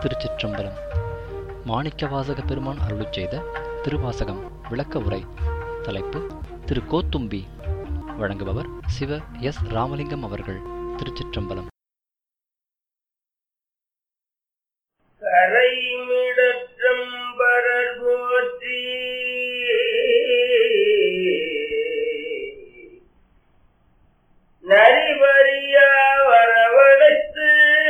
திருச்சிற்றம்பலம் மாணிக்கவாசக பெருமான் அருளிச் செய்த திருவாசகம் விளக்க உரை தலைப்பு திரு கோத்தும்பி வழங்குபவர் சிவ எஸ் ராமலிங்கம் அவர்கள் திருச்சிற்றம்பலம் கரைமிடற்றம்பரர் போற்றி நரிவரியா வரவழைத்து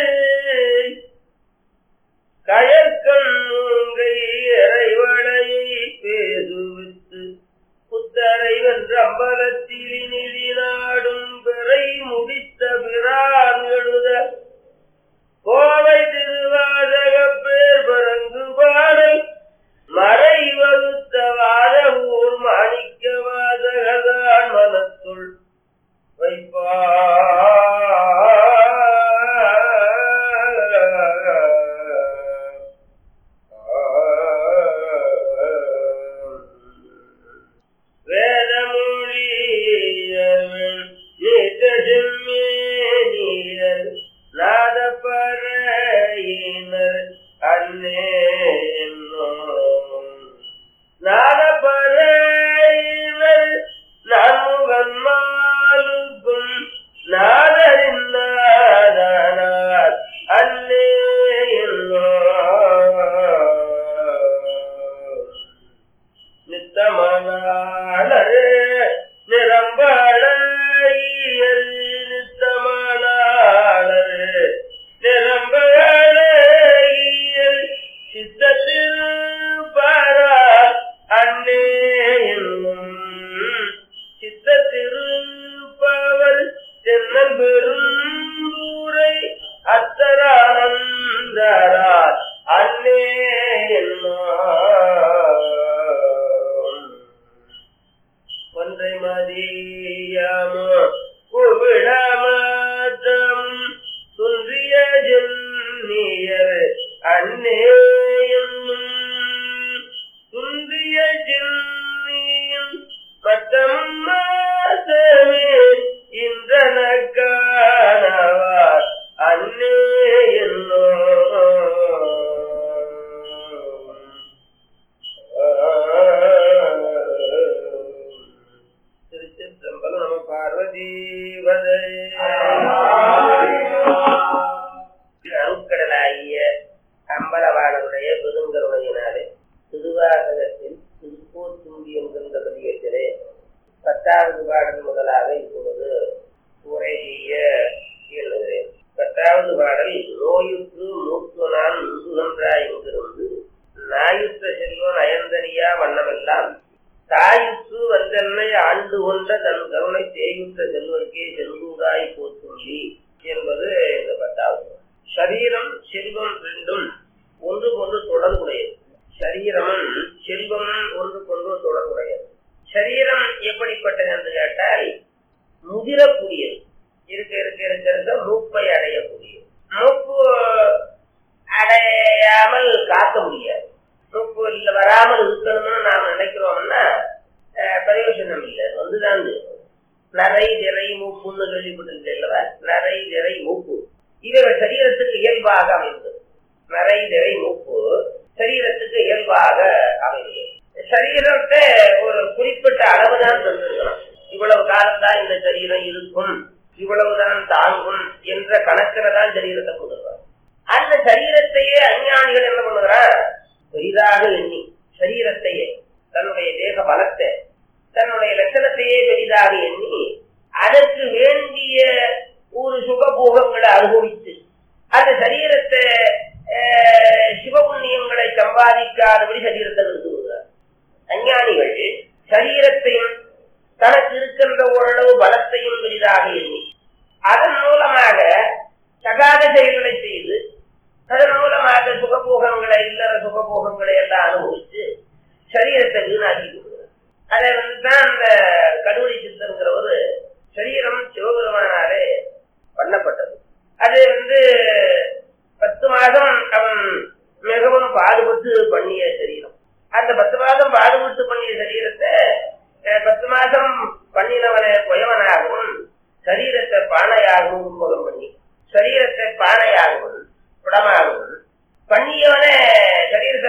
கயற்கண் மூங்கை இறைவளையை பேதுவித்து புத்தரை வென்ற அம்பலத்தில் நிதி நாடும் பிறை முடித்த பிரான் எழுத கோவை திருவாதக பேர் பரங்கு பாடல் மறை வகுத்த வாதவூர் மாணிக்க வாதகதான் மனத்துள் வைப்பார் வேதமொழியவன் நீத்தெம்மியர் நாதப்பறையினர் அன்னே நாதப்பறையினர் நான்முகன் மாலுக்கும் நாதரின் நாதனார் அன்னே நித்தமனாளரே நிரம்பழையர் நித்தமனாளரே நிரம்பழையர் சித்தத்தில் பாரா அன்னே என்னும் சித்தத்திருப்பவர் தென்னல் பெருந்தூரை அத்தரானந்தரார் அன்னே என்னும் ஒன்றை மதியாமோ குவிடமாற்றம் துன்றிய ஜென்னியர் அன்னே என்னும் துன்றிய ஜென்னியும் மட்டம் மாசமே இன்றனக்கானவார் அன்னே என்னும் திருச்சிற்றம்பலம் நம பார்வதீவதே அருட்கடலாகிய அம்பலவாணருடைய பெருங்கருணையினாலே திருவாசகத்தில் திருப்போத்தும்பி என்கின்ற பதியத்திலே பத்தாவது பாடல் முதலாக இப்பொழுது உரை செய்ய இயலுகிறேன் பத்தாவது பாடல் நோயுற்று மூத்து நான் முந்துகன்றாய் என்கிறது நாயுற்ற செல்வன் அயந்தனியா வண்ணமெல்லாம் தாயுற்று வந்தென்னை ஆண்டு கொண்ட தன் கருணை தேயுற்ற செல்வர்க்கே செல்வூராய் போற்றும்பி என்பது இந்த பத்தாவது சரீரம் செல்வம் ரெண்டும் ஒன்று கொண்டு தொடர்புடையது சரீரமும் செல்வமும் ஒன்று கொண்டு தொடர்புடையது சரீரம் எப்படிப்பட்டது என்று கேட்டால் முதிரக்கூடியது இருக்க இருக்க இருக்க இருக்க மூப்பை அடையக்கூடியது மூப்பு அடையாமல் காக்க முடியாது மூப்பு இல்ல வராமல் இருக்கணும்னு நாம் நினைக்கிறோம்னா அஹ், பிரயோஜனம் இல்லை அது வந்துதான் இருக்கும். நரை திரை மூப்புன்னு கேள்விப்பட்டிருக்கேன் அல்லவா நரை திரை மூப்பு இவைகள் சரீரத்துக்கு இயல்பாக அமைந்தது நரை திரை மூப்பு சரீரத்துக்கு இயல்பாக அமைந்தது சரீரத்தை ஒரு குறிப்பிட்ட அளவுதான் தந்திருக்கலாம் இவ்வளவு காலம்தான் இந்த சரீரம் இருக்கும் இவ்வளவுதான் தாங்கும் என்ற கணக்கில தான் சரீரத்தை கொடுக்கிறார் அந்த சரீரத்தையே அஞ்ஞானிகள் என்ன பண்ணுகிறார் பெரிதாக எண்ணி சரீரத்தையே தன்னுடைய தேக பலத்தை தன்னுடைய லட்சணத்தையே பெரிதாக எண்ணி அதற்கு வேண்டிய ஒரு சுகபோகங்களை அனுபவித்து அந்த சரீரத்தை அஹ், சிவபுண்ணியங்களை சம்பாதிக்காதபடி சரீரத்தை நிறுத்துகிறார் அஞ்ஞானிகள் சரீரத்தையும் தனக்கு இருக்கின்ற ஓரளவு பலத்தையும் பெரிதாக எண்ணி அதன் மூலமாக தகாத செயல்களை செய்து அதன் மூலமாக சுகபோகங்களை இல்லற சுகபோகங்களை எல்லாம் அனுபவித்து சரீரத்தை வீணாக்கி கொடுக்கிறார் அதை வந்து தான் அந்த கடுவடி சித்தருங்கிறவர் சரீரம் சிவபெருமானாலே பண்ணப்பட்டது அது வந்து பத்து மாதம் அவன் மிகவும் பாடுபட்டு பண்ணிய சரீரம் அந்த பத்து மாதம் பாடுபட்டு பண்ணிய சரீரத்தை அஹ், பத்து மாதம் பண்ணினவனை குயவனாகவும் சரீரத்தை பானையாகவும் முகம் பண்ணி சரீரத்தை பானையாகவும் குடமாகவும் பண்ணி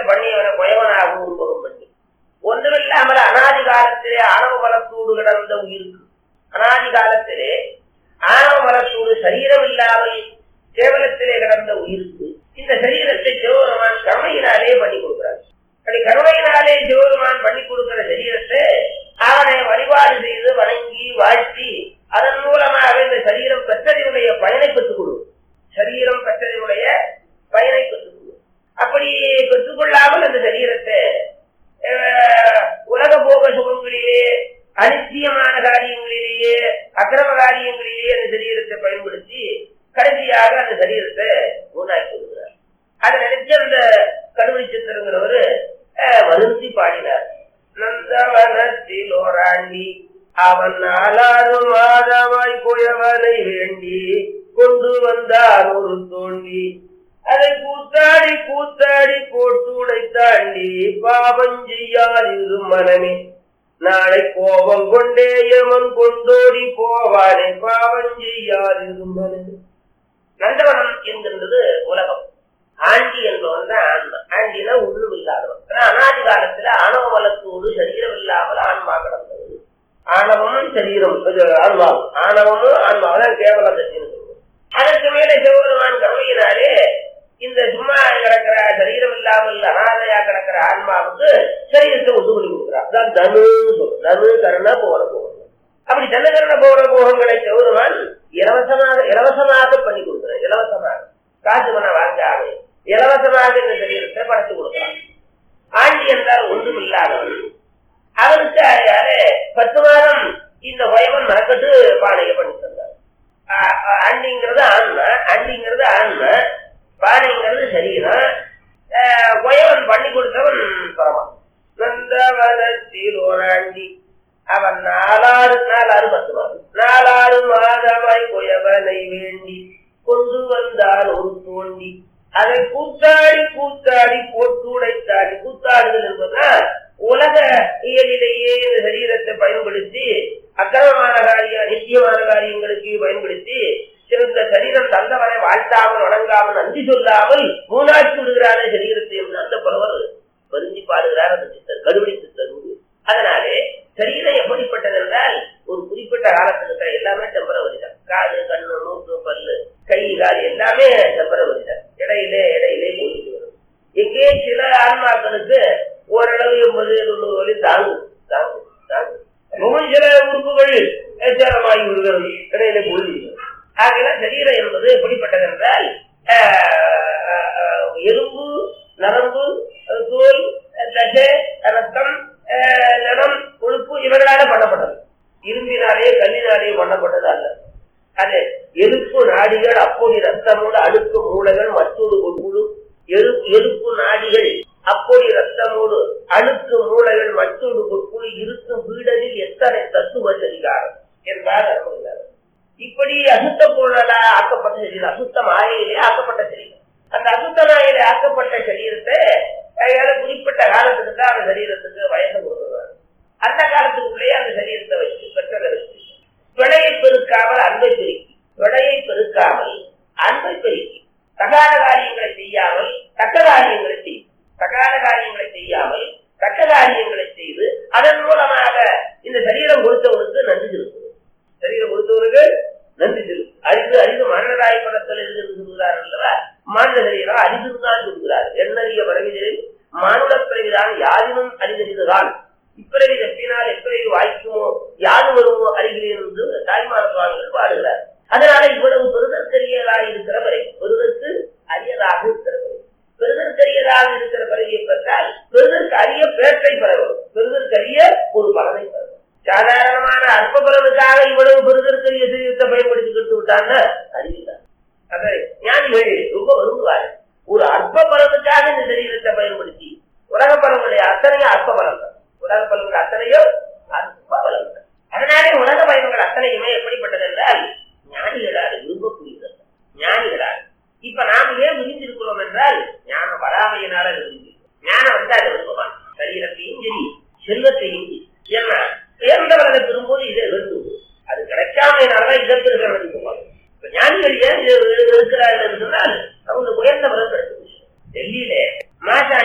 பண்ணியவனை குயவனாகவும் உருவகம் பண்ணி ஒன்றுமில்லாமல் அனாதி காலத்திலே ஆணவ மலத்தூடு கிடந்த உயிருக்கு அனாதி காலத்திலே ஆணவ மலத்தூடு சரீரம் இல்லாமல் கேவலத்திலே கிடந்த உயிருக்கு இந்த சரீரத்தை சிவபெருமான் கருணையினாலே பண்ணி கொடுக்கிறார் அப்படி கருணையினாலே சிவபெருமான் பண்ணி கொடுக்கிற சரீரத்தை அவனை வழிபாடு செய்து வணங்கி வாழ்த்தி அதன் மூலமாக இந்த சரீரம் பெற்றதினுடைய பயனை பெற்றுக் கொள்ளும் சரீரம் பெற்றதினுடைய பயனை பெற்றுக் கொள்ளும் அப்படி பெற்றுக்கொள்ளாமல் அந்த சரீரத்தை அஹ், உலக போக சுகங்களிலே அனித்தியமான காரியங்களிலேயே அக்கிரம காரியங்களிலேயே அந்த சரீரத்தை பயன்படுத்தி கடைசியாக அந்த சரீரத்தை உண்டாக்கி கொடுக்கிறார் அதை நினைச்சு அந்த கடுவடி சித்திரங்கிறவரு வருந்தி பாடினார் நந்தவனத்தில் ஓராண்டி அவன் நாலாறு மாதமாய் குயவனை வேண்டி கொண்டு வந்தார் ஒரு தோண்டி அதை கூத்தாடி கூத்தாடி போட்டு உடைத்தாண்டி பாவம் செய்யாதிரு மனமே நாளை கோபம் கொண்டே எமன் கொண்டோடி போவானே பாவம் செய்யாதிரு மனமே நந்தவனம் என்கின்றது உலகம் ஆண்டி என்பவன் தான் ஆன்மா ஆண்டினா ஒண்ணும் இல்லாதவன் ஆனா அனாதி காலத்துல ஆணவ வளத்தோடு சரீரம் இல்லாமல் ஆன்மா கிடந்தது ஆணவமும் சரீரம் இது ஆன்மாவும் ஆணவமும் ஆன்மாவும் தான் கேவலம் சொல்லுவோம் அதற்கு மேலே சிவபெருமான் கருணையினாலே இந்த சும்மா கிடக்கிற சரீரம் இல்லாமல் அனாதையா கிடக்கிற ஆன்மாவுக்கு சரீரத்தை உண்டு பண்ணி கொடுக்குறார் அதான் தனு சொல்லும் தனு கருணா போற போகணும் அப்படி தன்னகரண போற போகங்களை சிவபெருமான் இலவசமாக இலவசமாக பண்ணி கொடுக்குறார் இலவசமாக காசு பணம் வாங்காம இலவசமாக இந்த சரீரத்தை படைச்சு கொடுக்குறான் ஆண்டி என்றால் ஒன்றும் இல்லாதவன் அவனுக்கு யாரு பத்து மாதம் இந்த வயவன் மறக்கட்டு பானையை பண்ணி தந்தார் ஆ- ஆ- ஆண்டிங்கிறது ஆன்மை ஆண்டிங்கிறது ஆன்மை பானைங்கிறது சரீரம் ஆஹ் வயவன் பண்ணி கொடுத்தவன் பரமான் நந்தவனத்தில் ஓராண்டி அவன் நாலாறு நாலாறு பத்து மாதம் நாலாறு மாதமாய் குயவனை வேண்டி கொண்டு வந்தார் ஒரு தோண்டி அதை கூத்தாடி கூத்தாடி போட்டு உடைத்தாடி கூத்தாடுதல் என்பதுதான் உலக இயலிலேயே இந்த சரீரத்தை பயன்படுத்தி அக்கிரமமான காரியம் நித்தியமான காரியங்களுக்கு பயன்படுத்தி இந்த சரீரம் தந்தவரை வாழ்த்தாமல் வணங்காமல் நன்றி சொல்லாமல் மூணாட்சி விடுகிறான சரீரத்தை என்று அந்த புலவர் வருந்தி பாடுகிறார் அந்த சித்தர் கடுவடி சித்தர் அதனாலே சரீரம் எப்படிப்பட்டது என்றால் ஒரு குறிப்பிட்ட காலத்துக்கு எல்லாமே டெம்பரவரி தான் காது கண்ணு மூக்கு பல்லு கை கால் எல்லாமே டெம்பரவரி தான் இடையிலே இடையிலே போயிட்டு வரும் எங்கே சில ஆன்மாக்களுக்கு ஓரளவு எண்பது தொண்ணூறு வரை தாங்கும் தாங்கும் தாங்கும் மிகவும் சில உறுப்புகள் சேரமாகி விடுகிறது இடையிலே போயிடுகிறது ஆகல சரீரம் என்பது எப்படிப்பட்டது என்றால் ஆஹ், ஆஹ், எலும்பு நரம்பு தோல் தசை ரத்தம் ஆஹ், நனம் கொழுப்பு இவர்களால பண்ணப்பட்டது இரும்பினாலே கல்லினாலே பண்ணப்பட்டது அல்ல அது எலுப்பு நாடிகள் அப்பொடி ரத்தமோடு அடுக்கு மூளைகள் மற்றொரு கொண்டு எரு எலுப்பு நாடிகள் அப்பொடி ரத்தமோடு அணுக்கு மூளைகள் மற்றொரு கொட்குழி இருக்கும் வீடலில் எத்தனை தத்துவ சரிகாரம் என்பார் அருமையார் இப்படி அசுத்த பொருளா ஆக்கப்பட்ட சரீரம் அசுத்த மாயிலே ஆக்கப்பட்ட சரீரம் அந்த அசுத்த மாயிலே ஆக்கப்பட்ட சரீரத்தை ஏழு குறிப்பிட்ட காலத்துக்கு தான் அந்த சரீரத்துக்கு வயசு கொடுக்குறாங்க அந்த காலத்துக்குள்ளேயே அந்த சரீரத்தை வச்சு பெற்றதை வச்சு விடையை பெருக்காமல் அன்பை பெருக்கி விடையை பெருக்காமல் அன்பை பெருக்கி தகாத காரியங்களை செய்யாமல் தக்க காரியங்களை செய்யும் தகாத காரியங்களை செய்யாமல் தக்க காரியங்களை செய்து அதன் மூலமாக இந்த சரீரம் கொடுத்தவனுக்கு நன்றி செலுத்துவது சரீரம் கொடுத்தவனுக்கு நன்றி செலுத்து அரிது அரிது மன்னராய் படத்தில் இருந்து சொல்கிறார் அல்லவா மாநில சரீரம் அரிதுதான் சொல்கிறார் எண்ணறிய பரவிதலில் மானுட பிறவிதான் யாரினும் அரிதறிதுதான் இப்பிறவி தப்பினால் எப்பிறவி வாய்க்குமோ யாது வருமோ அறிகிறேன் என்று தாய்மான சுவாமிகள் பாடுகிறார் அதனால இவ்வளவு பெருதற்கரியதாக இருக்கிற வரை பெருதற்கு அரியதாக இருக்கிற வரை பெருதற்கரியதாக இருக்கிற வரையை பெற்றால் பெருதற்கு அரிய பேற்றை பெற வரும் பெருதற்கு அரிய ஒரு பலனை பெற வரும் சாதாரணமான அற்ப பலனுக்காக இவ்வளவு பெருதற்கரிய சரீரத்தை பயன்படுத்திக்கிட்டு விட்டான்னா அறிவில்லை அதை ஞானிகள் ரொம்ப விரும்புவார்கள் ஒரு அற்ப பலனுக்காக இந்த சரீரத்தை பயன்படுத்தி உலக பலனுடைய அத்தனையும் அற்ப பலன்கள் உலக பலன்கள் அத்தனையும் அற்ப பலன்கள் அதனாலே உலக பயன்கள் அத்தனையுமே எப்படிப்பட்டது என்றால் ஞானிகளால் விரும்பக்கூடியது ஞானிகளால் இப்ப நாம் ஏன் விரிந்திருக்கிறோம் என்றால் ஞானம் வராமையினால விரும்பி ஞானம் வந்து அதை விரும்புவான் சரீரத்தையும் சரி செல்வத்தையும் சரி ஏன்னா உயர்ந்தவர்களை விரும்பும்போது இதை விரும்புவது அது கிடைக்காமையினாலதான் இதை பெருக விரும்புவாங்க இப்ப ஞானிகள் ஏன் இருக்கிறார்கள் என்று சொன்னால் அவங்க உயர்ந்தவர்கள் கிடைக்கும் டெல்லியில மாசாணி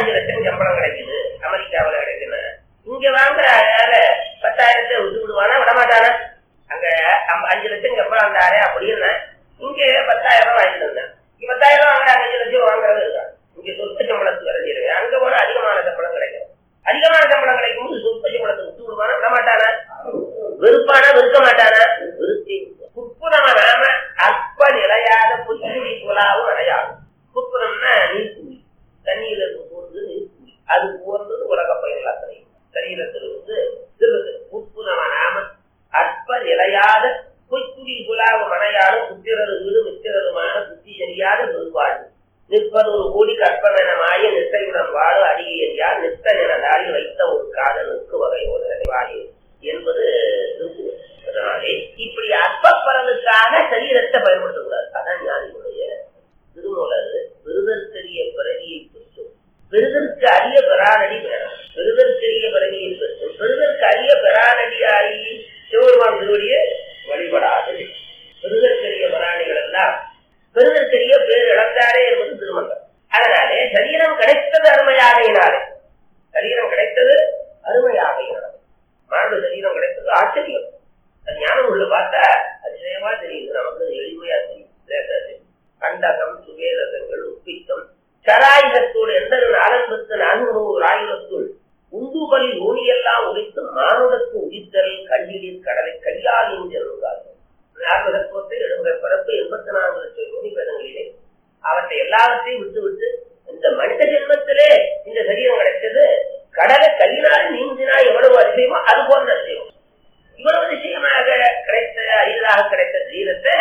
அஞ்சு லட்சம் சம்பளம் கிடைக்குது அமெரிக்காவுல கிடைக்குது இங்க வாங்குற ஆள பத்தாயிரத்தை விட்டு விடுவானா விட மாட்டானா அங்க அம்ப- அஞ்சு லட்சம் சம்பளம் இருந்தாரே அப்படின்னு இங்க பத்தாயிரம் வாங்கிட்டு இருந்தேன் இங்க பத்தாயிரம் வாங்குற அஞ்சு லட்சம் வாங்குறவங்க இருக்காங்க இங்க சொத்து சம்பளத்துக்கு விளைஞ்சிருங்க அங்க போனா அதிகமான சம்பளம் கிடைக்கும் அதிகமான சம்பளம் கிடைக்கும் போது சொத்து சம்பளத்தை விட்டு விடுவானா விட மாட்டானா வெறுப்பானா வெறுக்க மாட்டானா வெறுத்தி குப்புறம நாம அற்ப நிலையாத புத்துடி புலாவும் அடையாகும் குப்புறம்னா நீர்க்குழி தண்ணீர் போறது நீர்க்குழி அது போறது உலக பயிர்கள் அத்தனை சரீரத்தில் வந்து திருது உப்புனம நாம அற்ப நிலையாத பொய்க்குடி புலாவு மனையாலும் புத்திரரு வீடு மித்திரருமான புத்தி சரியாத பெருவாழ்வு நிற்பது ஒரு கோடி கற்பன மாய நித்தையுடன் வாழும் அடியேன் யார் நித்த நிலதாரி வைத்த ஒரு காதலுக்கு வகை ஒரு வாழி என்பது திருக்குறள். அதனாலே இப்படி அற்பப்பலனுக்காக சரீரத்தை பயன்படுத்தக்கூடாது அதான் ஞானிகளுடைய திருமூலர் பெருதற்கரிய பிறவியை பெற்றும் பெருதற்கு அரிய பெறானடி வேணும் பெருதற்கரிய பிறவியை பெற்றும் பெருதற்கு அரிய பெறானடியாரி சிவபெருமான் திருவடியை வழிபடாது பெருதற்கரிய பிராணிகள் எல்லாம் பெருதற்கரிய பேர் இழந்தாரே என்பது திருமங்கலம் அதனாலே சரீரம் கிடைத்தது அருமையாகையினாலே சரீரம் கிடைத்தது அருமையாகையினாலே மாணவ சரீரம் கிடைத்தது ஆச்சரியம் அது ஞானம் உள்ள பார்த்தா அதிசயமா தெரியுது நமக்கு அது எளிமையா தெரியும் லேசாது. கண்டகம் சுவேதங்கள் உப்பித்தம் சராயுதத்தோடு எந்த ஆரம்பத்து நான்கு நூறு ஆயுதத்துள் உந்துபலி ஊனியெல்லாம் உடைத்து மானுடத்து உதித்தல் கண்ணீரில் கடலை கையால் என்கிறார்கள் நான்கு தத்துவத்தை எழுபது பிறப்பு எண்பத்தி நான்கு லட்சம் யோனி பேதங்களிலே அவற்றை எல்லாவற்றையும் விட்டு விட்டு இந்த மனித ஜென்மத்திலே இந்த சரீரம் கிடைச்சது கடலை கையினால் நீந்தினா எவ்வளவு அதிசயமோ அது போன்ற அதிசயம் இவ்வளவு நிச்சயமாக கிடைத்த அரிதாக கிடைத்த சரீரத்தை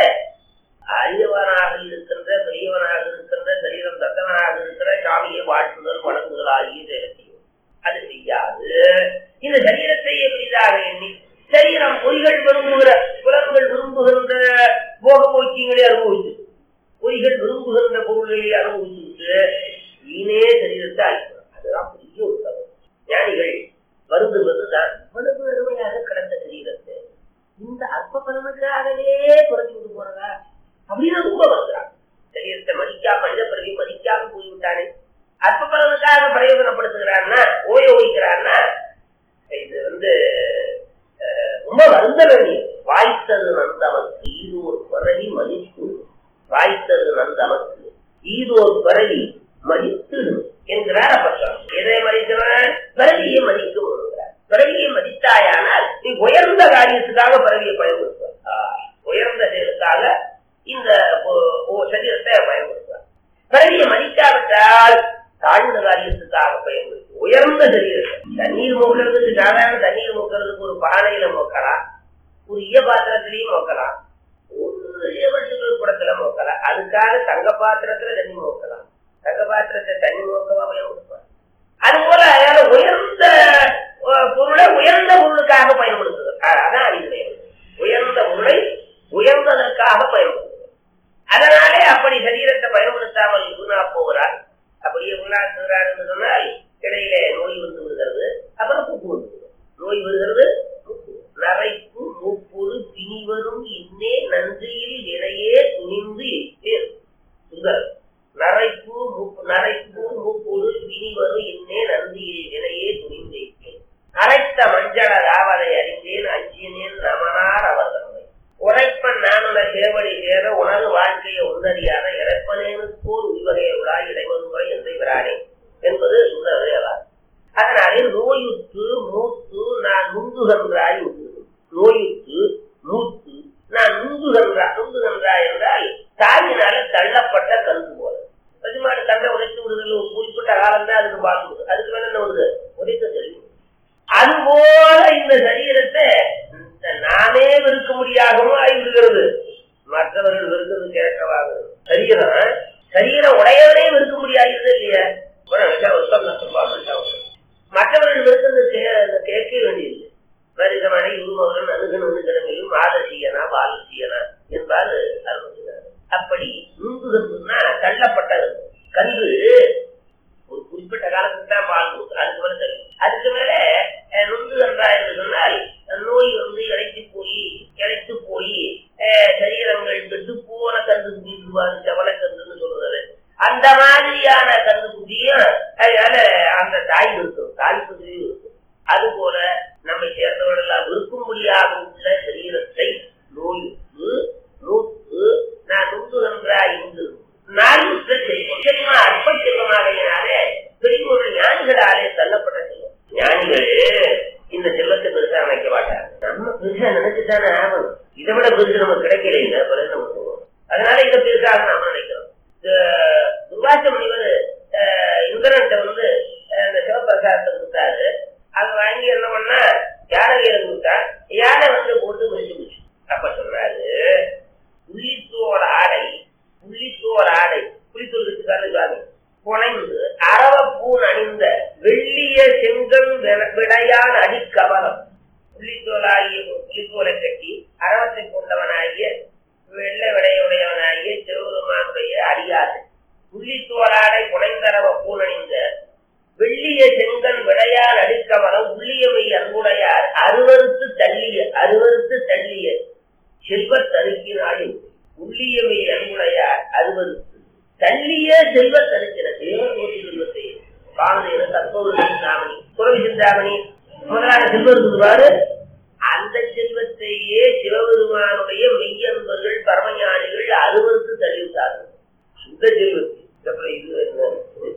அரியவனாக இருக்கின்ற பெரியவனாக இருக்கின்ற சரீரம் தத்தவனாக இருக்கிற சாமியை வாழ்த்துதல் வணங்குதல் ஆகிய செயலத்தையும் அது செய்யாது இந்த சரீரத்தை பெரிதாக எண்ணி சரீரம் பொய்கள் விரும்புகிற புலன்கள் விரும்புகின்ற போக போக்கியங்களை அனுபவிச்சு பொய்கள் விரும்புகின்ற பொருளை அனுபவிச்சுட்டு வீணே சரீரத்தை அழிக்கணும் அதுதான் பெரிய ஒரு தவறு ஞானிகள் வருந்துவதுதான் இவ்வளவு அருமையாக கிடந்த சரீரத்தை இந்த அற்ப பலனுக்காகவே குறைச்சு விட்டு போறதா அப்படின்னு ரொம்ப வருகிறான் சரீரத்தை மதிக்காம மனித பிறகு மதிக்காம போய்விட்டானே அற்ப பலனுக்காக பிரயோஜனப்படுத்துகிறான்னா உபயோகிக்கிறான்னா இது வந்து அஹ், ரொம்ப வருந்த வேண்டியது வாய்த்தது நந்தவனுக்கு இது ஒரு பிறவி மதிப்பு வாய்த்தது நந்தவனுக்கு இது ஒரு பிறவி மதித்திடும் என்கிறார் அப்பர் எதை மதிக்கிறார் பிறவியை மதிக்க வருகிறார் பிறவியை மதித்தாயானால் நீ உயர்ந்த காரியத்துக்காக பிறவியை பயன்படுத்துவார் ஆஹ், உயர்ந்த செயலுக்காக இந்த ஒ- ஒ- சரீரத்தை பயன்படுத்துவார் பிறவியை மதிக்காவிட்டால் தாழ்ந்த காரியத்துக்காக பயன்படுத்தும் உயர்ந்த சரீரத்தை தண்ணீர் மூக்கிறதுக்கு சாதாரண தண்ணீர் மூக்கிறதுக்கு ஒரு பானையில மூக்கலாம் ஒரு ஈய பாத்திரத்திலையும் மூக்கலாம் ஒரு ஏவட்டுகள் குடத்துல மூக்கலாம் அதுக்காக தங்க பாத்திரத்துல தண்ணி மூக்கலாம் தங்க பாத்திரத்தை தண்ணி மூக்கவா பயன்படுத்துவார் அது போல அதால உயர்ந்த அஹ், பொருளை உயர்ந்த பொருளுக்காக பயன்படுத்துது அஹ், அதான் அறிவுரை உயர்ந்த பொருளை உயர்ந்ததற்காக பயன்படுத்துது அதனாலே அப்படி சரீரத்தை பயன்படுத்தாமல் வீணா போகிறார் அப்படியே வீணாக்குகிறார் என்று சொன்னால் இடையிலே நோய் வந்து விடுகிறது அப்புறம் மூப்பு வந்து விடுகிறது. நோய் வருகிறது மூப்பு. நரைப்பு மூப்பொரு பிணிவரும் இன்னே நன்றியில் இடையே துணிந்து இட்டேன் சுந்தர் நரைப்பு மூப்பு நரைப்பு மூப்பொரு பிணிவரும் இன்னே நன்றியில் இடையே துணிந்து இட்டேன் அரைத்த மஞ்சள ராவதை அறிந்தேன் அஞ்சினேன் ரமணார் அவர் தந்தை உரைப்பன் நானுன சேவடி சேர உணர்வு வாழ்க்கையை உந்தறியாத இறைப்பனேனுக்கோர் உய்வகையுள்ளாய் இடைவருமுறை என்று விரானே என்பது சுந்தரவேவார் அதனாலே நோயுற்று மூத்து நான் நுங்குகின்றாய் என்று. நோயுற்று மூத்து நான் நுங்குகின்றாய் நுங்குகின்றாய் என்றால் தாயினால தள்ளப்பட்ட கருத்து போல பசுமாடு கண்டை உடைத்து விடுதல் ஒரு குறிப்பிட்ட காலம் தான் அதுக்கு பார்க்குது அதுக்கு மேல என்ன வருது உடைத்த தெரியும் அதுபோல இந்த சரீரத்தை நானே வெறுக்க முடியாகவும் ஆகிவிடுகிறது மற்றவர்கள் வெறுக்கிறது கேட்கவாக சரீரம் சரீரம் உடையவனே வெறுக்க முடியாது இல்லையா ஒரு நிமிஷம் உட்கார்ந்து சும்மா பண்ணிட்டாங்க. மற்றவர்கள் வெறுக்கிறது கே- கேட்க வேண்டியது மனிதமனை உருவகன் அணுகன் அணுகிழமையும் ஆதசியனா பாலசியனா என்பார் அருள்கிறார் அப்படி நுங்குகன்னா தள்ளப்பட்டது கன்று ஒரு குறிப்பிட்ட காலத்துக்கு தான் பால் கொடுக்கும் அதுக்கு மேல தெரியும் அதுக்கு மேல அஹ், நுங்குகின்றா என்று சொன்னால் அஹ், நோய் வந்து இழைத்து போய் இழைத்து போய் அஹ், சரீரங்கள் கெட்டு போன கன்று குட்டிடுவாரு செவல கன்றுன்னு சொல்றது அந்த மாதிரியான கன்று குட்டியும் அதனால செல்வமாகையினாலே பெரியவர்கள் ஞானிகளாலே தள்ளப்பட்ட செல்வம் ஞானிகள் இந்த செல்வத்தை பெருசா நினைக்க மாட்டாங்க நம்ம பெருசா நினைச்சுதானே ஆகணும் இதை விட பெருசு நமக்கு கிடைக்கல இல்ல பிறகு நம்ம போவோம் அதனால இதை பெருசாக நாம நினைக்கிறோம் இந்த துர்வாச முனிவர் அஹ், இந்திரன்ட்ட வந்து அஹ், இந்த சிவபிரசாதத்தை கொடுத்தாரு அது வாங்கி என்ன பண்ணா யானை கையில கொடுத்தா யானை வந்து போட்டு முடிச்சு போச்சு அப்ப சொன்னாரு புள்ளித்தோல் ஆடை புள்ளித்தோல் ஆடை புளித்தோல் வச்சுக்காரு சுவாமி புனைந்து அரவப்பூன் அணிந்த வெள்ளிய செங்கல் வெ- விளையான் அடிக்கவலம் புள்ளித்தோலாகிய ஒரு புள்ளித்தோலை கட்டி அரவத்தை கொண்டவனாகிய வெள்ளை விடையுடையவனாகிய சிவபெருமானுடைய அடியாறு புள்ளித்தோலாடை புனைந்தரவ பூன் அணிந்த வெள்ளிய செங்கன் விடையால் அடுக்கவரம் உள்ளியமை அன்புடையார் அருவறுத்து தள்ளிய அருவறுத்து தள்ளிய செல்வத் தருக்கினாலும் உள்ளியமை அன்புடையார் அருவறுத்து தள்ளிய செல்வத் தருக்கிற தேவன் கோட்டி செல்வத்தை பாரதிய தற்போது சிந்தாமணி துறவி சிந்தாமணி முதலாக செல்வம் இருக்குவாரு அந்த செல்வத்தையே சிவபெருமானுடைய மெய்யன்பர்கள் பரமஞானிகள் அருவறுத்து தள்ளிவிட்டார்கள் சுத்த செல்வத்தை அப்புறம் இது என்ன?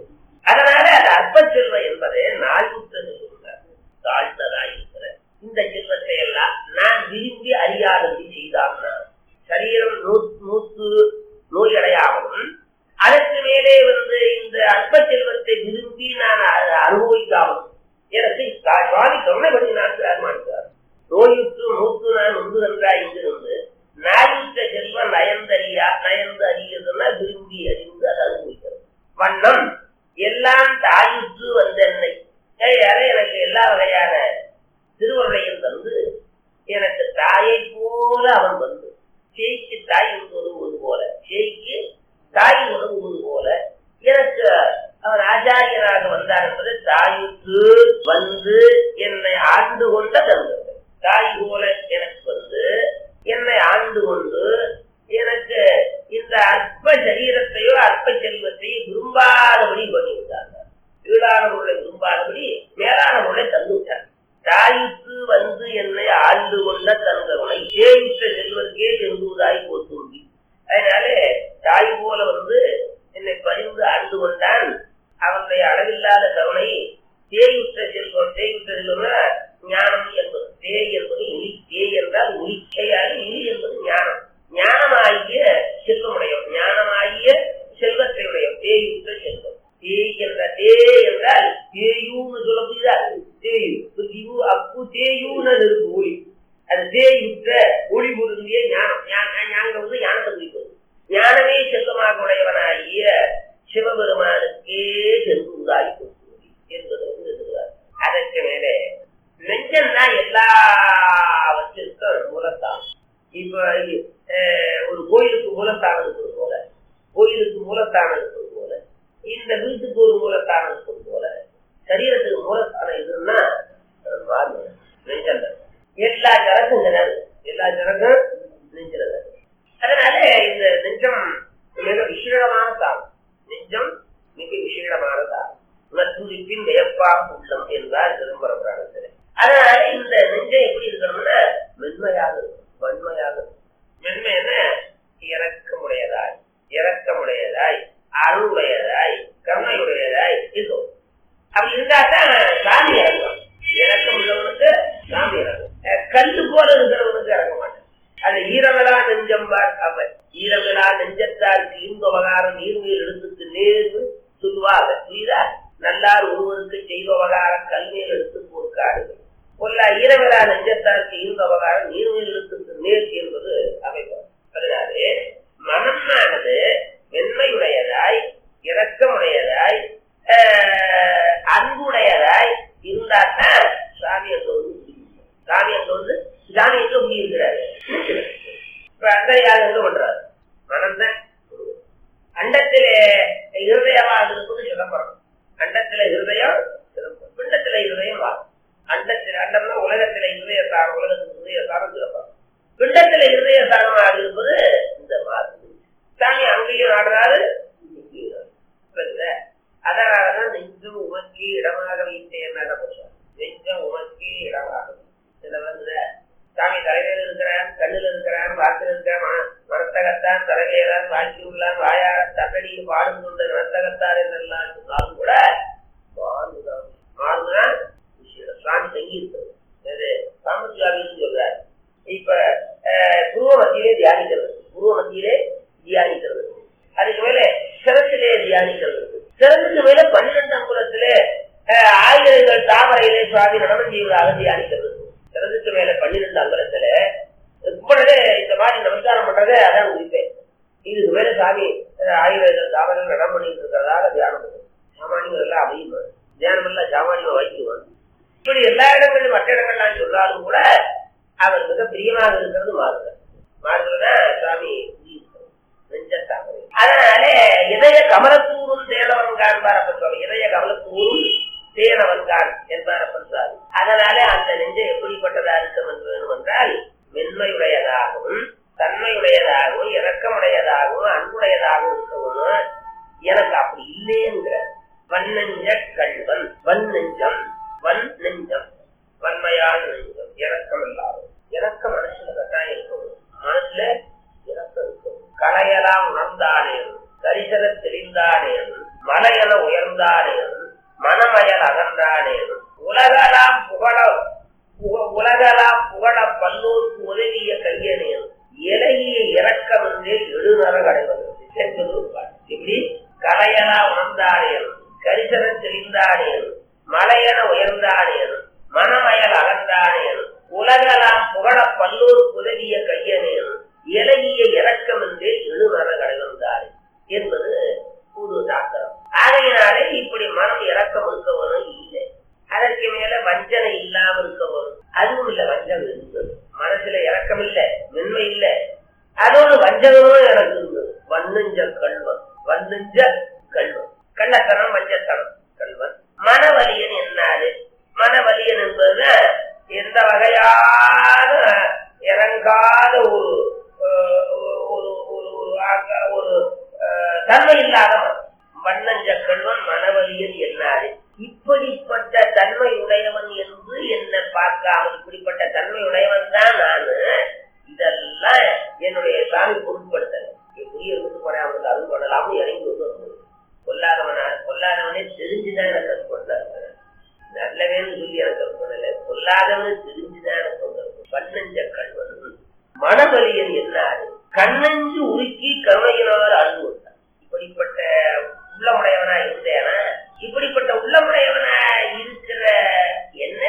அதனால அது அற்ப செல்வம் என்பதே நாய்வுத்த செல்வம் தாழ்த்ததாய் இருக்கிற இந்த செல்வத்தை எல்லாம் நான் விரும்பி அறியாதபடி செய்தான் நான். சரீரம் நூ- நூத்து நோயடையாமலும் அதற்கு மேலே வந்து இந்த அற்ப செல்வத்தை விரும்பி நான் அ- அனுபவிக்காமலும் எனக்கு கா- சுவாமி சொன்னபடி நான் தீர்மானித்தார் நோயுற்று மூத்து நான் உண்டுகின்றாய் இங்கிருந்து நாயுற்ற செல்வம் நயந்தறியா நயந்து அறியதுன்னா விரும்பி அறிந்து அதை அனுபவிக்கிறது வண்ணம் எல்லாம் தாயுற்று வந்தென்னை ஏழையாரே எனக்கு எல்லா வகையான திருவருளையும் தந்து எனக்கு தாயை போல அவன் வந்து சேய்க்கு தாய் உதவுவது போல சேய்க்கு தாய் உதவுவது போல எனக்கு அவன் ஆச்சாரியனாக வந்தார் என்பது தாயுக்கு வந்து என்னை ஆண்டு கொண்ட தந்தது தாய் போல எனக்கு வந்து என்னை ஆண்டு கொண்டு எனக்கு இந்த அற்ப சரீரத்தையோ அற்ப செல்வத்தையோ விரும்பாதபடி பண்ணிவிட்டாங்க கீழான பொருளை விரும்பாதபடி மேலான பொருளை தந்து விட்டார் தாய்க்கு வந்து என்னை ஆண்டு கொண்ட தந்தவனை சேவித்த செல்வருக்கே செல்வதாய் போத்தும்பி அதனாலே தாய் போல வந்து என்னை பறிந்து ஆண்டு கொண்டான் அவனுடைய அளவில்லாத கருணை தேயுற்ற செல்வம் தேயுற்ற செல்வம்னா ஞானம் என்பது தே என்பது ஒளி தே என்றால் ஒளிக்கையாக ஒளி என்பது ஞானம் ஞானமாகிய செல்வமுடையவன் ஞானமாகிய செல்வத்தை உடைய தேயுற்ற செல்வம் தே என்ற தே என்றால் தேயூன்னு சொல்ல புரியுதா தேயு திவு அப்பு தேயூன்னு இருக்கு ஒளி அது தேயுற்ற ஒளி பொருந்திய ஞானம் ஞா- ஞானம் வந்து ஞானத்தை குறிப்பது ஞானமே செல்வமாக உடையவனாகிய சிவபெருமானுக்கே செல்வதாய் கொடுத்து என்பது வந்து இருக்கிறார் அதற்கு மேலே நெஞ்சம்தான் எல்லாவற்றிற்கும் மூலத்தான் இப்ப அஹ், ஒரு கோயிலுக்கு மூலத்தானம் இருக்கிறது போல கோயிலுக்கு மூலத்தானம் இருக்கிறது போல இந்த வீட்டுக்கு ஒரு மூலத்தானம் இருக்கிறது போல சரீரத்துக்கு மூலத்தானம் எதுன்னா அது பாருங்க, நெஞ்சம் தான். எல்லா ஜனக்கும் ஜனம் எல்லா ஜனக்கும் நெஞ்சில் அதனால இந்த நெஞ்சம் மிக விசேடமான தாகம் நெஞ்சம் மிக விசேடமான தாகம் நத்துரிப்பின் வியப்பா உள்ளம் என்றார் திரும்புற புராணத்தில் அதனால இந்த நெஞ்சம் எப்படி இருக்கணும்னா மென்மையாக இருக்கும் வன்மையாக இருக்கும் மென்மை என்ன இறக்கமுடையதாய் இறக்கமுடையதாய் அருளுடையதாய் கருணையுடையதாய் இருக்கும் அப்படி இருந்தா தான் சாமி இறங்கும் இறக்கம் உள்ளவனுக்கு சாமி இறங்கும் அஹ் கல்லு போல இருக்கிறவனுக்கு இறங்க மாட்டான் அது ஈரவிழா நெஞ்சம்பார் அவர் ஈரவிழா நெஞ்சத்தால் தீர்ந்தவகாரம் நீர்மீர் எடுத்துக்கு நேர்வு சொல்லுவாங்க புரியுதா நல்லார் ஒருவருக்கு செய்தவகாரம் கல்வியில் எடுத்து போர்க்காடு கொல்லா ஈரவிழா நெஞ்சத்தால் தீர்ந்தவகாரம் நீர்மீர் எடுத்துக்கு நேர் என்பது அமைப்பார் அதனாலே மனமானது வெண்மையுடையதாய் இரக்கமுடையதாய் ஆஹ், அன்புடையதாய் இருந்தாத்தான் சாமி அங்க வந்து முடியும். சாமி அங்க வந்து சாமி எங்க முடியிருக்கிறாரு இப்ப அந்தரியால் என்ன பண்றாரு மனம்தான் குரு. அண்டத்திலே இருதயமாக இருப்பது சிதம்பரம் அண்டத்தில இருதயம் சிதம்பரம் பிண்டத்தில இருதயம் வாரம் அண்டத்தில் அண்டம்னா உலகத்தில இருதய சாரம் உலகத்துக்கு இருதய சாரம் சிதம்பரம் பிண்டத்தில இருதய சாரமாக இருப்பது இந்த மாதிரி சாமி அங்கேயும் ஆடுறாரு இங்கேயும் ஆடுறாரு. புரியுதா? அதனாலதான் நெஞ்சம் உமக்கே இடமாக வைத்தேன் நெஞ்சம் உமக்கே இடமாக சில வந்து சாமி தலைமையில இருக்கிறான் கண்ணுல இருக்கிறான் வாக்கில் இருக்கிறான் மன- மனசுல நர்த்தகத்தான் தரகேறான் வாழ்க்கை உள்ளான் வாயார தன்னடியில் பாடும் கொண்ட நர்த்தகத்தார் என்றெல்லாம் சொன்னாலும் கூட மாறுதான் மாறுதான் விஷயம் சுவாமி தங்கி இருக்கிறது அது சாமர்த்தியாவின்னு சொல்றாரு இப்ப அஹ், புருவ மத்தியிலே தியானிக்கிறது புருவ மத்தியிலே தியானிக்கிறது அதுக்கு மேல சிரத்திலே தியானிக்கிறது சிரத்துக்கு மேல பன்னிரண்டு அங்குலத்திலே அஹ், ஆயிரங்கள் தாமரையிலே சுவாமி நடனம் செய்வதாக தியானிக்கிறது சிரத்துக்கு மேல பன்னிரண்டு அங்குலத்துல கும்பிடலே இந்த மாதிரி நமஸ்காரம் பண்றதே அதான் குறிப்பேன் இதுக்கு மேல சாமி அஹ், ஆயிரம் தாமரை நடனம் பண்ணிட்டு இருக்கிறதாக தியானம் பண்ணும் சாமானியர்கள் எல்லாம் அமையும் தியானம் எல்லாம் சாமானியம் வைக்குவான் இப்படி எல்லா இடங்களிலும் மற்ற இடங்கள்லாம் சொன்னாலும் கூட அவர் மிக பிரியமாக இருக்கிறது மாறுதல் மாறுதல் சுவாமி நெஞ்சத்தாமரை அதனாலே இதய கமலத்தூரும் தேனவன் காண்பார் அப்ப சுவாமி இதய கமலத்தூரும் தேனவன் கான் என்பார் அப்பன் சுவாமி அதனாலே அந்த நெஞ்சை எப்படிப்பட்டதா இருக்கும் என்று வேணும் என்றால் மென்மையுடையதாகவும் தன்மையுடையதாகவும் இரக்கமுடையதாகவும் அன்புடையதாகவும் இருக்கணும் எனக்கு அப்படி இல்லைங்கிற வன்னெஞ்ச கல்வன் வன் நெஞ்சம் வன் நெஞ்சம் வன்மையான நெஞ்சம் இரக்கம் இல்லாத இரக்கம் மனசுல கட்டாயம் இருக்கணும் மனசுல இரக்கம் இருக்கும் கலையெல்லாம் உணர்ந்தானேன் தரிசன தெரிந்தானேன் மலையென உயர்ந்தானேன் மனமயல் அகன்றானேன் உலகலாம் புகழ புக- உலகலாம் புகழ பல்லோருக்கு உதவிய கையனேன் இலகிய இரக்கம் என்றே எழுநர கடைவது என்பது ஒரு பாட்டு. இப்படி கலையென உணர்ந்தானேன் கரிசன தெரிந்தானேன் மலையென உயர்ந்தானேன் மனமயல் அகன்றானேன் உலகலாம் புகழ பல்லோருக்கு உதவிய கையனேன் இலகிய இரக்கம் என்றே எழுநர கடைவந்தார் என்பது ஒரு தாக்கரம் ஆகையினாலே இப்படி மனம் இரக்கம் இருக்கவனும் இல்லை அதற்கு மேல வஞ்சனை இல்லாம இருக்கவனும் அதுவும் இல்ல வஞ்சகம் இருந்தது மனசுல இரக்கம் இல்ல மென்மை இல்ல அதோடு வஞ்சகமும் எனக்கு இருந்தது வன்னஞ்ச கல்வன் வன்னஞ்ச கல்வன் கள்ளத்தனம் வஞ்சத்தனம் கல்வன் மனவலியன் என்னாரு மனவலியன் என்பது எந்த வகையான இறங்காத ஒரு அஹ், ஒரு ஒரு ஒரு ஆக்க- ஒரு அஹ், தன்மை இல்லாத மனம். வண்ணஞ்ச கல்வன் மனவலியன் என்னாரு இப்படிப்பட்ட தன்மை உடையவன் என்று என்ன பார்க்காமல் இப்படிப்பட்ட தன்மை உடையவன் தான் நானு இதெல்லாம் என்னுடைய சாமி பொருட்படுத்தல எப்படி இருந்து போறேன் அவனுக்கு அருள் பண்ணலாம்னு இறங்கி வந்து கொல்லாதவனா கொல்லாதவனே தெரிஞ்சுதான் எனக்கு அது கொண்டாரு நல்லவேன்னு சொல்லி எனக்கு அது பண்ணல கொல்லாதவனு தெரிஞ்சுதான் எனக்கு கொண்டாரு பன்னஞ்ச கல்வன் மனவலியன் என்னாரு கண்ணஞ்சு உருக்கி கருணையினால் அன்பு வந்தான். இப்படிப்பட்ட உள்ளமுடையவனா இருந்தேனா இப்படிப்பட்ட உள்ளமுடையவனா இருக்கிற என்ன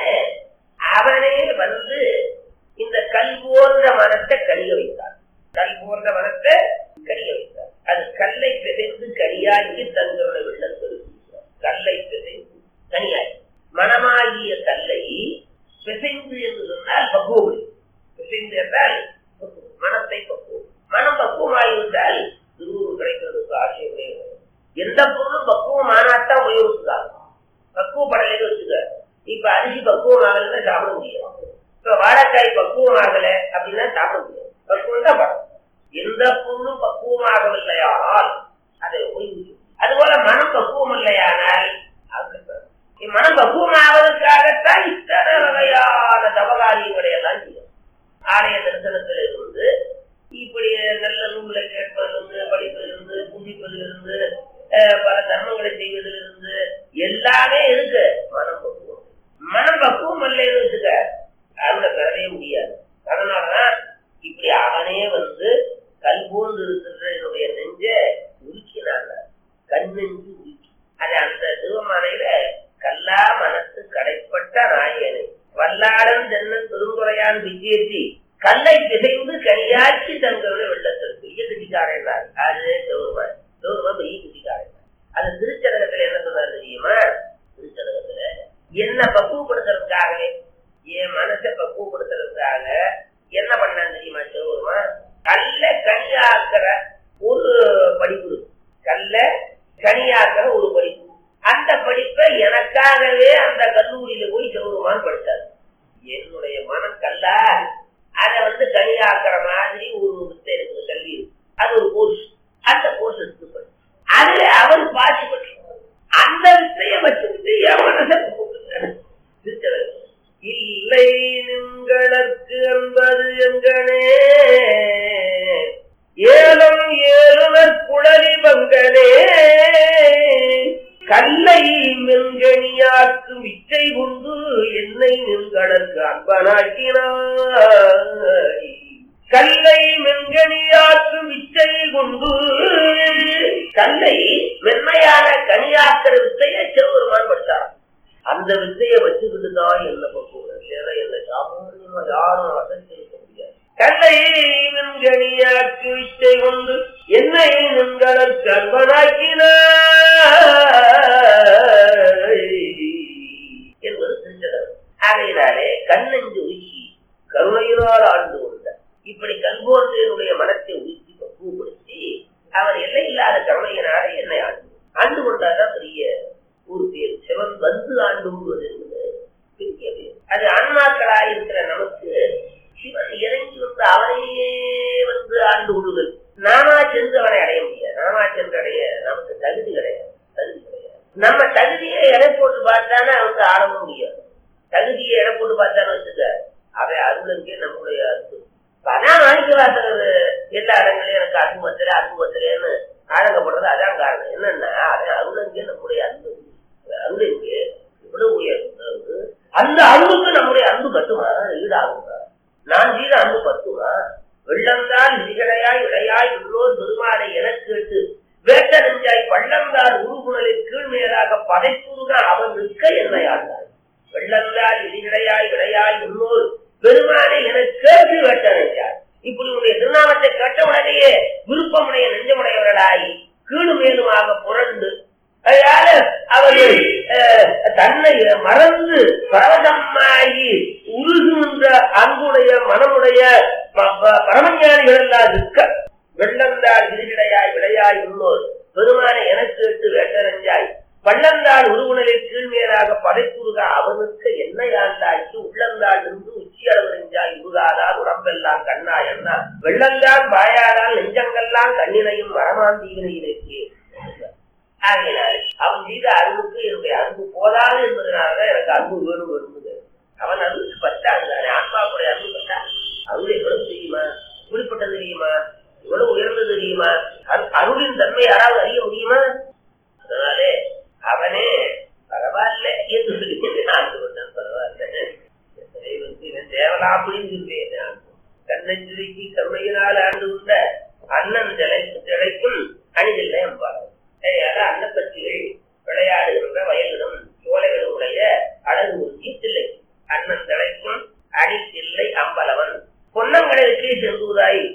அவனே வந்து இந்த கல் போன்ற மனத்தை கழிய வைத்தான் கல் போன்ற மனத்தை கழிய வைத்தார் அது கல்லை பிசைந்து கனியாக்கி தங்களுடைய வெள்ளத்தில் கல்லை பிசைந்து கனியாக்கி மனமாகிய கல்லை பிசைந்து என்று சொன்னால் பக்குவம் பிசைந்து என்றால் பக்குவம். மனத்தை பக்குவம் மனம் பக்குவமாகிவிட்டால் திருவுரு கிடைக்கிறதுக்கு ஆசையே எந்த பொருளும் பக்குவம் ஆனாத்தான் உபயோகிச்சுக்காங்க பக்குவப்படலைன்னு வச்சுக்க இப்ப அரிசி பக்குவம் ஆகலைன்னா சாப்பிட முடியும் இப்ப வாழைக்காய் பக்குவம் ஆகல அப்படின்னா சாப்பிட முடியும் பக்குவம் தான் படம் எந்த பொருளும் பக்குவமாகவில்லையானால் அதை உபயோகிக்கும் அதுபோல மனம் பக்குவம் இல்லையானால் அது மனம் பக்குவமாவதற்காகத்தான் இத்தனை வகையான தபகாரியங்களை எல்லாம் செய்யும் ஆலய தரிசனத்தில் இருந்து இப்படி நல்ல நூல்களை கேட்பதிலிருந்து படிப்பதிலிருந்து புதிப்பதிலிருந்து அஹ், பல தர்மங்களை செய்வதிலிருந்து எல்லாமே இருக்கு மனம் பக்குவம் மனம் பக்குவம் இல்லைன்னு வச்சுக்க அதுல பெறவே முடியாது அதனாலதான் இப்படி அவனே வந்து கல் போன்று இருக்கின்ற என்னுடைய நெஞ்ச உருக்கினாங்க கண் நெஞ்சு உருக்கி அது அந்த சிவமனையில கல்லா மனசு கடைப்பட்ட நாயனை வல்லாடன் தென்னன் பெருங்குறையான் விஜயத்தி கல்லை பிசைந்து கனியாக்கி தங்களுடைய வெள்ளத்தில் பெரிய கிட்டிக்காரன் அது சிவருமான் சிவருமான் பெரிய கிட்டிக்காரன் அது திருச்சதகத்துல என்ன சொன்னார் தெரியுமா திருச்சதகத்துல என்ன பக்குவப்படுத்துறதுக்காகவே என் மனசை பக்குவப்படுத்துறதுக்காக என்ன பண்ணான் தெரியுமா சிவபெருமான் கல்ல கனியாக்குற ஒரு படிப்பு இருக்கு. கல்ல கனியாக்குற ஒரு படிப்பு அந்த படிப்பை எனக்காகவே அந்த கல்லூரியில போய் சிவபெருமான் படித்தார் என்னுடைய மனம் கல்லா அதை வந்து கனியாக்குற மாதிரி ஒரு வித்தை இருக்குது கல்வி இருக்கு. அது ஒரு கோர்ஸ் அந்த கோர்ஸ் எடுத்து படி. அதுல அவர் பாசி பற்றி அந்த வித்தையை வச்சுக்கிட்டு என் மனசை போக்குறாரு. திருச்செந்தூர். இல்லை நிங்களுக்கு என்பது எங்கனே ஏ கல்லை மென்கணியாக்கு விச்சை கொண்டு என்னை நின்கடற்கு அன்பனாக்கினாய் கல்லை மென்கணியாக்கு விச்சை கொண்டு கல்லை மென்மையான கனியாக்கிற வித்தையை சிவபெருமான் படுத்தார் அந்த வித்தையை வச்சுக்கிட்டு தான் என்ன பக்குவம் சேர என்ன சாமானியமா யாரும் அசைச்சிருக்க முடியாது கல்லை நின்கணியாக்கு விச்சை கொண்டு என்னை நின்களற்கு அன்பனாக்கினாய் என்பது திருச்சதம் ஆகையினாலே கண்ணெஞ்சு உருக்கி கருணையினால் ஆண்டு கொண்ட இப்படி கல்போன்றனுடைய மனத்தை உருக்கி பக்குவப்படுத்தி அவர் எல்லை இல்லாத கருணையினாலே என்னை ஆண்டு ஆண்டு கொண்டாதான் பெரிய ஒரு பேர் சிவன் வந்து ஆண்டு கொள்வது என்பது பெரிய பேர் அது ஆன்மாக்களாய் இருக்கிற நமக்கு சிவன் இறங்கி வந்து அவனையே வந்து ஆண்டு கொள்ளுதல் நாமா சென்று அவனை அடைய முடியாது நாமா சென்று அடைய நமக்கு தகுதி கிடையாது தகுதி கிடையாது நம்ம தகுதியை எடை போட்டு பார்த்தானே அவனுக்கு ஆட முடியாது தகுதியை எடை போட்டு பார்த்தானே வச்சுக்க அவன் அருளுக்கே நம்முடைய அன்பு அதான் மாணிக்க வாசகர் எல்லா இடங்களையும் எனக்கு அன்பு மத்திர அன்பு மத்திரன்னு ஆழங்கப்படுறது அதான் காரணம் என்னன்னா அவன் அருளங்கே நம்முடைய அன்பு அருளுக்கு இவ்வளவு உயர்ந்தது அந்த அன்புக்கு நம்முடைய அன்பு கட்டுமா ஈடாகுமா நான் செய்த அன்பு பத்துமா வெள்ளந்தால் விதிகளையாய் விளையாய் உள்ளோர் பெருமானை எனக் கேட்டு வேட்ட நெஞ்சாய் பள்ளந்தால் உருகுணலில் கீழ்மேலாக படைப்புருக அவன் நிற்க என்னை ஆண்டாய் வெள்ளந்தால் விதிகளையாய் விளையாய் உள்ளோர் பெருமானை எனக் கேட்டு வேட்ட நெஞ்சாய் இப்படி உன்னுடைய திருநாமத்தை கேட்ட உடனேயே விருப்பமுடைய நெஞ்சமுடையவர்களாய் கீழு மேலுமாக புரண்டு அதனால அவர்கள் அஹ், தன்னை மறந்து பரவசமாகி உருகுகின்ற அன்புடைய மனமுடைய ப- ப- பரமஞானிகள் எல்லாம் இருக்க வெள்ளந்தாள் விரிவிடையாய் விளையாய் உள்ளோர் பெருமானை எனக்கு கேட்டு வேட்டரஞ்சாய் பள்ளந்தாள் உருகுணலில் கீழ்மேலாக படைப்புருக அவனுக்கு என்னை ஆண்டாய்க்கு உள்ளந்தாள் இருந்து உச்சியளவு நெஞ்சாய் உருகாதால் உடம்பெல்லாம் கண்ணா என்ன வெள்ளந்தான் பாயாதால் நெஞ்சங்கள்லாம் கண்ணினையும் வரமாந்தீவினையிலேயே ஆகையினால் அவன் மீது அன்புக்கு என்னுடைய அன்பு போதாது என்பதனாலதான் எனக்கு அன்பு வேணும் வருவது அவன் அன்புக்கு பத்தாது தானே ஆத்மாவுடைய அன்பு பத்தா அருள் எவ்வளவு தெரியுமா இப்படிப்பட்டது தெரியுமா இவ்வளவு உயர்ந்தது தெரியுமா அரு- அருளின் தன்மை யாராவது அறிய முடியுமா அதனாலே அவனே பரவாயில்ல என்று சொல்லி ஆண்டு கொண்டான் பரவாயில்ல இறைவனுக்கு இவன் தேவலாம் அப்படின்னு சொல்லியேன் நான் கண்ணஞ்சுரிக்கு கருணையினால் ஆண்டு கொண்ட அண்ணன் திளை திளைக்கும் அணிதில்லை என்பார்கள் அதனால அன்னப்பத்திகள் விளையாடுகின்ற வயல்களும் சோலைகளும் உடைய அழகு ஊர்த்தி தில்லை அண்ணன் திளைக்கும் அணி தில்லை அம்பலவன் பொன்னங்கடலுக்கே செல்வதாய்